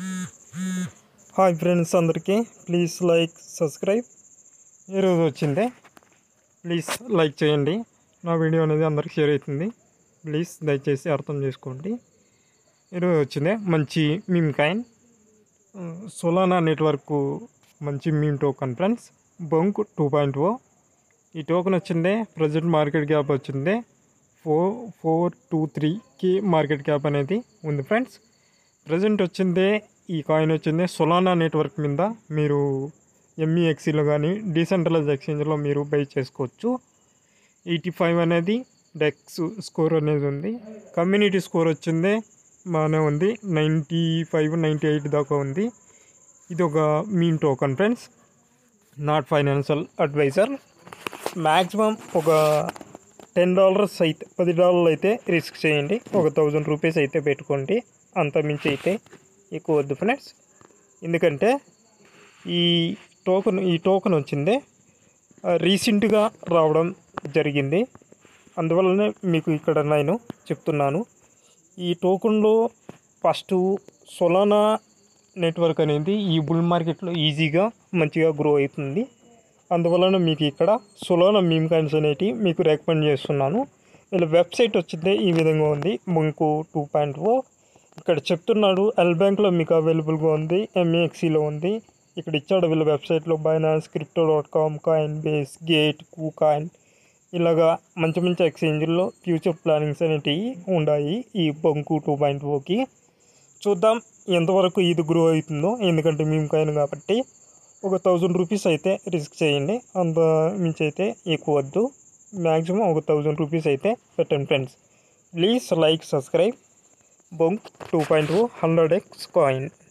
hi friends అందరికీ please like subscribe ఈరోజు వచ్చిందే ప్లీజ్ లైక్ చేయండి నా వీడియో అనేది అందరికి షేర్ అవుతుంది ప్లీజ్ దయచేసి అర్థం చేసుకోండి ఈరోజు వచ్చిందే మంచి మీమ్ కాయిన్ సోలానా నెట్వర్క్ మంచి meme token friends Bonk two point O ఈ టోకెన్ వచ్చిందే ప్రజెంట్ మార్కెట్ క్యాప్ వచ్చిందే ఫోర్ ఫోర్ టూ త్రీకి మార్కెట్ క్యాప్ అనేది ఉంది ఫ్రెండ్స్ ప్రజెంట్ వచ్చిందే ఈ కాయిన్ వచ్చిందే సొలానా నెట్వర్క్ మీద మీరు ఎంఈఎక్సీలో కానీ డీసెంట్రలైజ్ ఎక్స్చేంజ్లో మీరు బై చేసుకోవచ్చు ఎయిటీ ఫైవ్ అనేది డెక్స్ స్కోర్ అనేది ఉంది కమ్యూనిటీ స్కోర్ వచ్చిందే బాగానే ఉంది నైంటీ ఫైవ్ నైంటీ ఎయిట్ దాకా ఉంది ఇది ఒక meme token friends not financial adviser maximum ఒక టెన్ డాలర్స్ అయితే పది డాలర్లు అయితే రిస్క్ చేయండి ఒక థౌజండ్ రూపీస్ అయితే పెట్టుకోండి అంత మించి అయితే ఎక్కువ వద్దు ఫ్రెండ్స్ ఎందుకంటే ఈ టోకెన్ ఈ టోకెన్ వచ్చింది రీసెంట్గా రావడం జరిగింది అందువల్లనే మీకు ఇక్కడ నేను చెప్తున్నాను ఈ టోకెన్లో ఫస్ట్ సొలానా నెట్వర్క్ అనేది ఈ బుల్ మార్కెట్లో ఈజీగా మంచిగా గ్రో అవుతుంది అందువలన మీకు ఇక్కడ సొలానా మీమ్ కాయిన్స్ అనేటివి మీకు రికమెండ్ చేస్తున్నాను వీళ్ళ వెబ్సైట్ వచ్చిందే ఈ విధంగా ఉంది ముంకు టూ పాయింట్ ఓ ఇక్కడ చెప్తున్నాడు ఎల్ బ్యాంక్లో మీకు అవైలబుల్గా ఉంది ఎంఏఎక్సీలో ఉంది ఇక్కడ ఇచ్చాడు వీళ్ళ వెబ్సైట్లో Binance crypto dot com Coinbase gate KuCoin ఇలాగా మంచి మంచి ఎక్స్చేంజ్లో ఫ్యూచర్ ప్లానింగ్స్ అనేటివి ఉన్నాయి ఈ బొంకు టూ పాయింట్ ఓకి చూద్దాం ఎంతవరకు ఇది గ్రో అవుతుందో ఎందుకంటే మేము కాయిన్ కాబట్టి ఒక థౌజండ్ రూపీస్ అయితే రిస్క్ చేయండి అంత మించి అయితే ఎక్కువ వద్దు మ్యాక్సిమం ఒక థౌజండ్ రూపీస్ అయితే పెట్టండి friends please like subscribe Bonk two point O hundred X coin